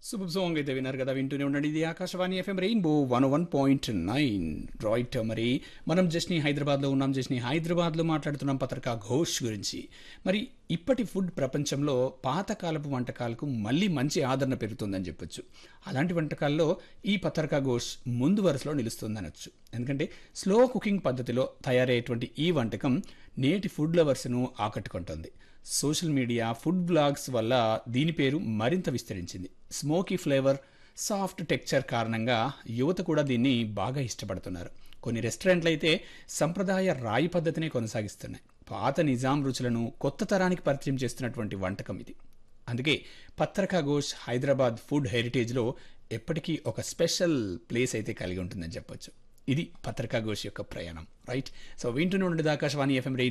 శుభ సాంగ్ అయితే విన్నారు కదా వింటూనే ఉండండి ఇది Akashvani FM Rainbow one one point nine right మరి మనం జస్ని హైదరాబాద్లో ఉన్నాం జస్ని హైదరాబాద్లో మాట్లాడుతున్నాం పత్రికా ఘోష్ గురించి మరి ఇప్పటి ఫుడ్ ప్రపంచంలో పాతకాలపు వంటకాలకు మళ్ళీ మంచి ఆదరణ పెరుగుతుందని చెప్పొచ్చు అలాంటి వంటకాల్లో ఈ పత్రికా ఘోష్ ముందు వరుసలో నిలుస్తుందనొచ్చు ఎందుకంటే స్లో కుకింగ్ పద్ధతిలో తయారయ్యేటువంటి ఈ వంటకం నేటి ఫుడ్ లవర్స్ను ఆకట్టుకుంటుంది సోషల్ మీడియా ఫుడ్ బ్లాగ్స్ వల్ల దీని పేరు మరింత విస్తరించింది స్మోకీ ఫ్లేవర్ సాఫ్ట్ టెక్చర్ కారణంగా యువత కూడా దీన్ని బాగా ఇష్టపడుతున్నారు కొన్ని రెస్టారెంట్లు అయితే సంప్రదాయ రాయి పద్ధతినే కొనసాగిస్తున్నాయి పాత నిజాం రుచులను కొత్త తరానికి పరిచయం చేస్తున్నటువంటి వంటకం ఇది అందుకే పత్రికా ఘోష్ హైదరాబాద్ ఫుడ్ హెరిటేజ్లో ఎప్పటికీ ఒక స్పెషల్ ప్లేస్ అయితే కలిగి ఉంటుందని చెప్పొచ్చు ఇది పత్రికా ఘోష్ యొక్క ప్రయాణం రైట్ సో వింటూనే ఉండేది ఆకాశవాణి ఎఫ్ఎం